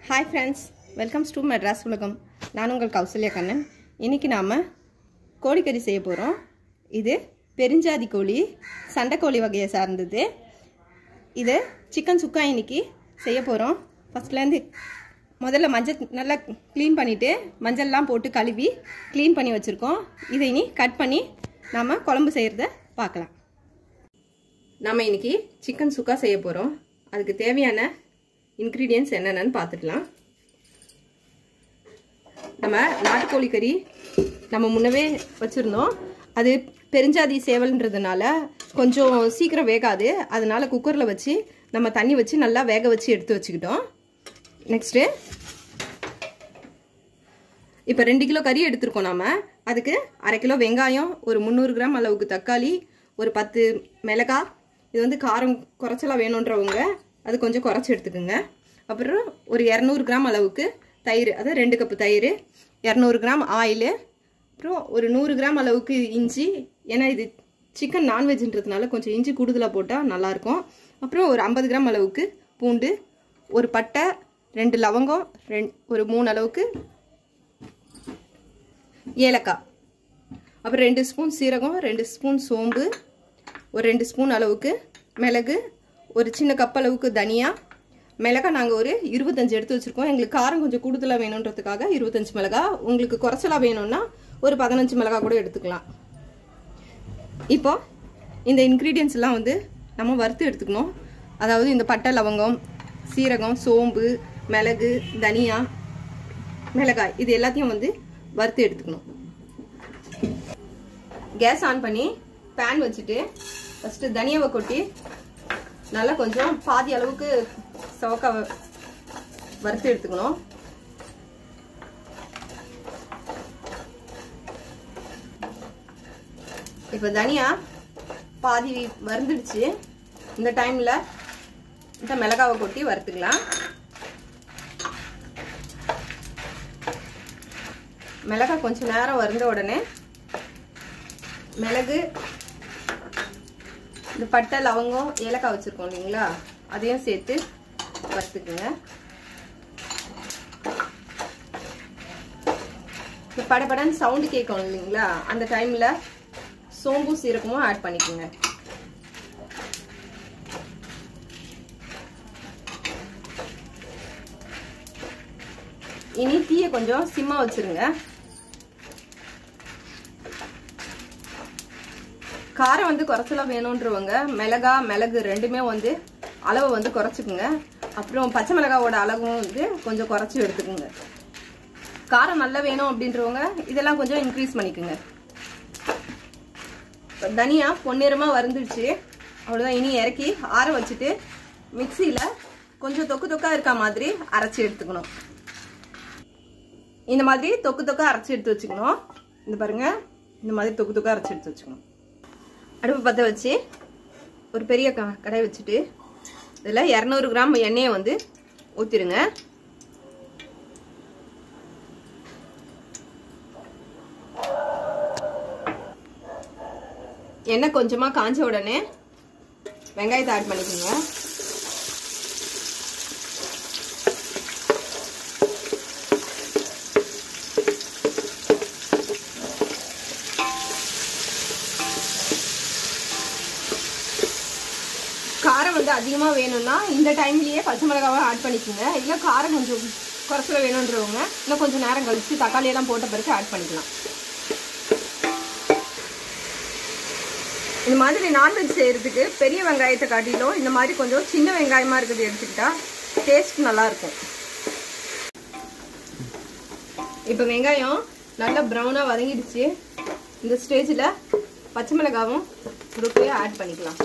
hi friends welcomes to Madras உலகம் நான் உங்கள் கௌசல்யா கண்ணன் இன்றைக்கி நாம் கோழிக்கறி செய்ய போகிறோம் இது பெருஞ்சாதி கோழி சண்டைக்கோழி வகையை சார்ந்தது இது சிக்கன் சுக்கா இன்னைக்கு செய்ய போகிறோம் ஃபஸ்ட்லேருந்து முதல்ல மஞ்சள் நல்லா க்ளீன் பண்ணிவிட்டு மஞ்சள்லாம் போட்டு கழுவி க்ளீன் பண்ணி வச்சுருக்கோம் இதை இனி கட் பண்ணி நாம் குழம்பு செய்கிறத பார்க்கலாம் நம்ம இன்னைக்கு சிக்கன் சுக்கா செய்ய போகிறோம் அதுக்கு தேவையான இன்க்ரீடியன்ஸ் என்னென்னு பார்த்துக்கலாம் நம்ம நாட்டுக்கோழி கறி நம்ம முன்னவே வச்சுருந்தோம் அது பெருஞ்சாதி சேவல்ன்றதுனால கொஞ்சம் சீக்கிரம் வேகாது அதனால குக்கரில் வச்சு நம்ம தண்ணி வச்சு நல்லா வேக வச்சு எடுத்து வச்சுக்கிட்டோம் நெக்ஸ்ட்டு இப்போ ரெண்டு கிலோ கறி எடுத்திருக்கோம் நாம் அதுக்கு அரை கிலோ வெங்காயம் ஒரு முந்நூறு கிராம் அளவுக்கு தக்காளி ஒரு பத்து மிளகாய் இது வந்து காரம் குறைச்சலாக வேணுன்றவங்க அது கொஞ்சம் குறைச்சி எடுத்துக்கோங்க அப்புறம் ஒரு இரநூறு கிராம் அளவுக்கு தயிர் அதாவது ரெண்டு கப்பு தயிர் இரநூறு கிராம் ஆயிலு அப்புறம் ஒரு நூறு கிராம் அளவுக்கு இஞ்சி ஏன்னா இது சிக்கன் நான்வெஜ்ன்றதுனால கொஞ்சம் இஞ்சி கூடுதலாக போட்டால் நல்லாயிருக்கும் அப்புறம் ஒரு ஐம்பது கிராம் அளவுக்கு பூண்டு ஒரு பட்டை ரெண்டு லவங்கம் ரெண் ஒரு மூணு அளவுக்கு ஏலக்காய் அப்புறம் ரெண்டு ஸ்பூன் சீரகம் ரெண்டு ஸ்பூன் சோம்பு ஒரு ரெண்டு ஸ்பூன் அளவுக்கு மிளகு ஒரு சின்ன கப் அளவுக்கு தனியா மிளகா நாங்கள் ஒரு இருபத்தஞ்சு எடுத்து வச்சுருக்கோம் எங்களுக்கு காரம் கொஞ்சம் கூடுதலாக வேணுன்றதுக்காக இருபத்தஞ்சு மிளகா உங்களுக்கு குறைச்சலாக வேணும்னா ஒரு பதினஞ்சு மிளகா கூட எடுத்துக்கலாம் இப்போ இந்த இன்க்ரீடியன்ஸ் எல்லாம் வந்து நம்ம வறுத்து எடுத்துக்கணும் அதாவது இந்த பட்டை லவங்கம் சீரகம் சோம்பு மிளகு தனியா மிளகாய் இது எல்லாத்தையும் வந்து வறுத்து எடுத்துக்கணும் கேஸ் ஆன் பண்ணி பேன் வச்சுட்டு ஃபஸ்ட்டு தனியாவை கொட்டி நல்லா கொஞ்சம் பாதி அளவுக்கு சவக்க வறுத்து எடுத்துக்கணும் இப்போ தனியா பாதி வறுந்துடுச்சு இந்த டைமில் இந்த மிளகாவை கொட்டி வறுத்துக்கலாம் மிளகாய் கொஞ்சம் நேரம் வருந்த உடனே மிளகு இந்த பட்டை லவங்கம் ஏலக்காய் வச்சுருக்கோம் இல்லைங்களா அதையும் சேர்த்து வறுத்துக்குங்க இப்போ படப்படன்னு சவுண்டு கேட்கும் இல்லைங்களா அந்த டைமில் சோம்பு சீரகமும் ஆட் பண்ணிக்கோங்க இனி தீயை கொஞ்சம் சிம்மா வச்சிருங்க காரம் வந்து குறைச்சலாம் வேணுன்றவங்க மிளகா மிளகு ரெண்டுமே வந்து அளவை வந்து குறைச்சிக்குங்க அப்புறம் பச்சை மிளகாவோட அளவும் வந்து கொஞ்சம் குறைச்சி எடுத்துக்கோங்க காரம் நல்லா வேணும் அப்படின்றவங்க இதெல்லாம் கொஞ்சம் இன்க்ரீஸ் பண்ணிக்கோங்க தனியா பொன்னிறமாக வருந்துடுச்சு அவ்வளோதான் இனி இறக்கி ஆற வச்சுட்டு மிக்சியில் கொஞ்சம் தொக்கு தொக்கா இருக்க மாதிரி அரைச்சி எடுத்துக்கணும் இந்த மாதிரி தொக்கு தொக்கா அரைச்சி எடுத்து வச்சுக்கணும் இந்த பாருங்க இந்த மாதிரி தொக்கு தொக்கா அரைச்சி எடுத்து வச்சுக்கணும் அடுப்பு பற்ற வச்சு ஒரு பெரிய க கடை வச்சுட்டு இதில் இரநூறு கிராம் எண்ணெயை வந்து ஊற்றிடுங்க எண்ணெய் கொஞ்சமாக காஞ்ச உடனே வெங்காயத்தை ஆட் பண்ணிக்கோங்க காரம் வந்து அதிகமாக வேணும்னா இந்த டைம்லேயே பச்சை மிளகாவை ஆட் பண்ணிக்கோங்க இல்லை காரம் கொஞ்சம் குறைச்சல வேணுன்றவங்க இன்னும் கொஞ்சம் நேரம் கழித்து தக்காளியெல்லாம் போட்ட பிறகு ஆட் பண்ணிக்கலாம் இந்த மாதிரி நான்வெஜ் செய்கிறதுக்கு பெரிய வெங்காயத்தை காட்டிலும் இந்த மாதிரி கொஞ்சம் சின்ன வெங்காயமாக இருக்கிறது எடுத்துக்கிட்டா டேஸ்ட் நல்லாயிருக்கும் இப்போ வெங்காயம் நல்லா ப்ரௌனாக வதங்கிடுச்சு இந்த ஸ்டேஜில் பச்சை மிளகாவும் கொடுத்து ஆட் பண்ணிக்கலாம்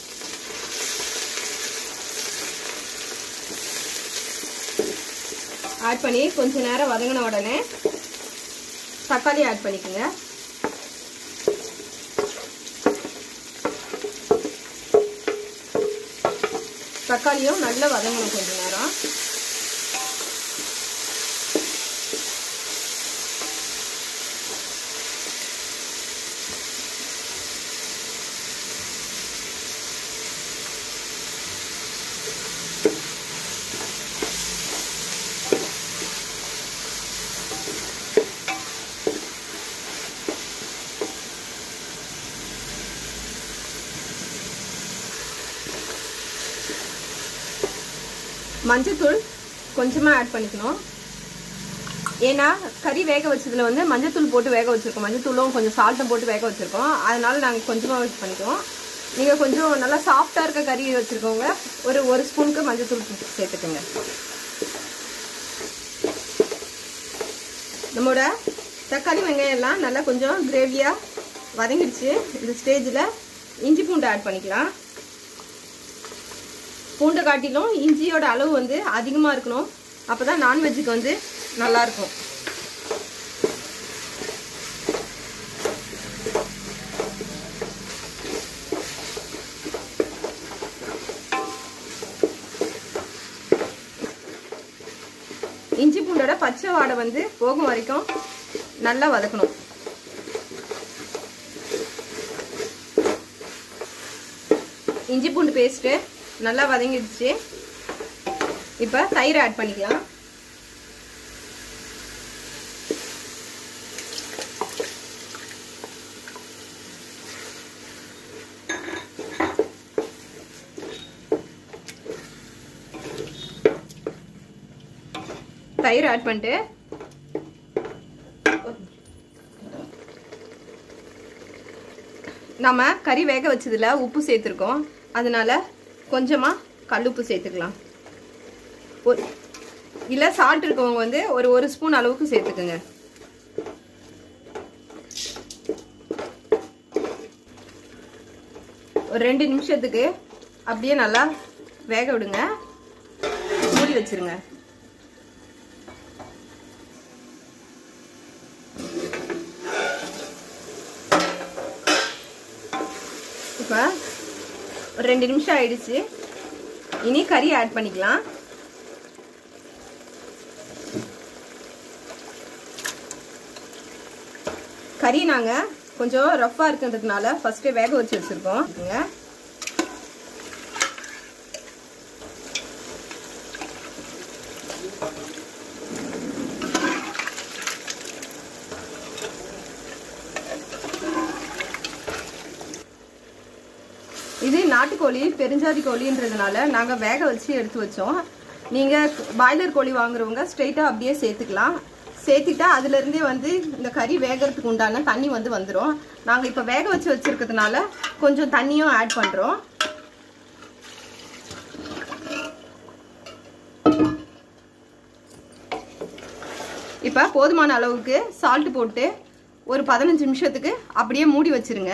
ஆட் பண்ணி கொஞ்ச நேரம் வதங்கின உடனே தக்காளி ஆட் பண்ணிக்கோங்க தக்காளியும் நல்லா வதங்கணும் கொஞ்ச நேரம் மஞ்சத்தூள் கொஞ்சமாக ஆட் பண்ணிக்கணும் ஏன்னா கறி வேக வச்சதுல வந்து மஞ்சத்தூள் போட்டு வேக வச்சிருக்கோம் மஞ்சத்தூளும் கொஞ்சம் சால்ட்டும் போட்டு வேக வச்சிருக்கோம் அதனால நாங்கள் கொஞ்சமாக யூஸ் பண்ணிக்குவோம் நீங்கள் கொஞ்சம் நல்லா சாஃப்டாக இருக்க கறி வச்சுருக்கவங்க ஒரு ஒரு ஸ்பூனுக்கு மஞ்சத்தூள் சேர்த்துக்குங்க நம்மளோட தக்காளி வெங்காயம் எல்லாம் நல்லா கொஞ்சம் கிரேவியாக வதங்கிடுச்சு இந்த ஸ்டேஜில் இஞ்சி பூண்டு ஆட் பண்ணிக்கலாம் பூண்டை காட்டிலும் இஞ்சியோட அளவு வந்து அதிகமாக இருக்கணும் அப்போ தான் நான்வெஜ்ஜுக்கு வந்து நல்லாயிருக்கும் இஞ்சி பூண்டோட பச்சை வாடை வந்து போகும் வரைக்கும் நல்லா வதக்கணும் இஞ்சி பூண்டு பேஸ்ட்டு நல்லா வதங்கிடுச்சு இப்போ தயிர் ஆட் பண்ணிக்கலாம் தயிர் ஆட் பண்ணிட்டு நம்ம கறி வேக வச்சதுல உப்பு சேர்த்துருக்கோம் அதனால கொஞ்சமாக கல்லுப்பு சேர்த்துக்கலாம் இல்லை சால்ட் இருக்கவங்க வந்து ஒரு ஒரு ஸ்பூன் அளவுக்கு சேர்த்துக்குங்க ஒரு ரெண்டு நிமிஷத்துக்கு அப்படியே நல்லா வேக விடுங்க மூடி வச்சிருங்க இப்போ ஒரு ரெண்டு நிமிஷம் ஆயிடுச்சு இனி கறி ஆட் பண்ணிக்கலாம் கறி நாங்கள் கொஞ்சம் ரஃப்பாக இருக்குன்றதுனால ஃபஸ்ட்டே வேக வச்சு வச்சுருக்கோம் இது நாட்டுக்கோழி பெருஞ்சாதி கோழின்றதுனால நாங்கள் வேக வச்சு எடுத்து வச்சோம் நீங்கள் பாய்லர் கோழி வாங்குறவங்க ஸ்ட்ரெயிட்டாக அப்படியே சேர்த்துக்கலாம் சேர்த்துட்டா அதுலேருந்தே வந்து இந்த கறி வேகிறதுக்கு உண்டான தண்ணி வந்து வந்துடும் நாங்கள் இப்போ வேக வச்சு வச்சுருக்கிறதுனால கொஞ்சம் தண்ணியும் ஆட் பண்ணுறோம் இப்போ போதுமான அளவுக்கு சால்ட் போட்டு ஒரு பதினஞ்சு நிமிஷத்துக்கு அப்படியே மூடி வச்சிருங்க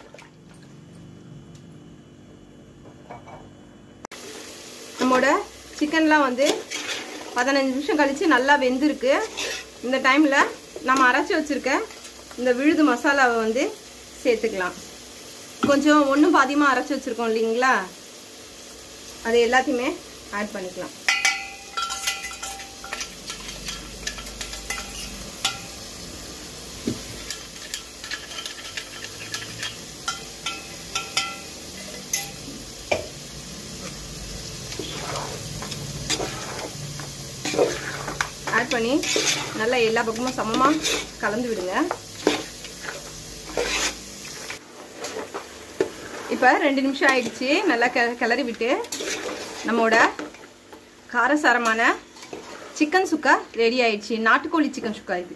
நம்மளோட சிக்கன்லாம் வந்து பதினஞ்சு நிமிஷம் கழித்து நல்லா வெந்திருக்கு இந்த டைமில் நம்ம அரைச்சி வச்சுருக்க இந்த விழுது மசாலாவை வந்து சேர்த்துக்கலாம் கொஞ்சம் ஒன்றும் பாதியமாக அரைச்சி வச்சுருக்கோம் இல்லைங்களா அது எல்லாத்தையுமே ஆட் பண்ணிக்கலாம் ஆட் பண்ணி நல்லா எல்லா பக்கமும் சமமாக கலந்து விடுங்க இப்போ ரெண்டு நிமிஷம் ஆயிடுச்சு நல்லா கெ கிளறி விட்டு நம்மளோட காரசாரமான சிக்கன் சுக்கா ரெடி ஆயிடுச்சு நாட்டுக்கோழி சிக்கன் சுக்கா இது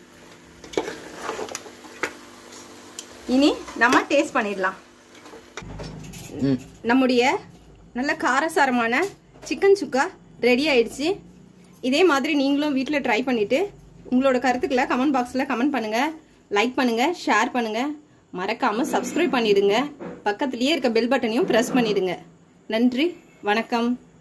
இனி நம்ம டேஸ்ட் பண்ணிடலாம் நம்முடைய நல்ல காரசாரமான சிக்கன் சுக்கா ரெடி ஆயிடுச்சு இதே மாதிரி நீங்களும் வீட்டில் ட்ரை பண்ணிவிட்டு உங்களோட கருத்துக்களை கமெண்ட் பாக்ஸில் கமெண்ட் பண்ணுங்கள் லைக் பண்ணுங்கள் ஷேர் பண்ணுங்கள் மறக்காமல் சப்ஸ்கிரைப் பண்ணிடுங்க பக்கத்துலேயே இருக்க பெல் பட்டனையும் ப்ரெஸ் பண்ணிடுங்க நன்றி வணக்கம்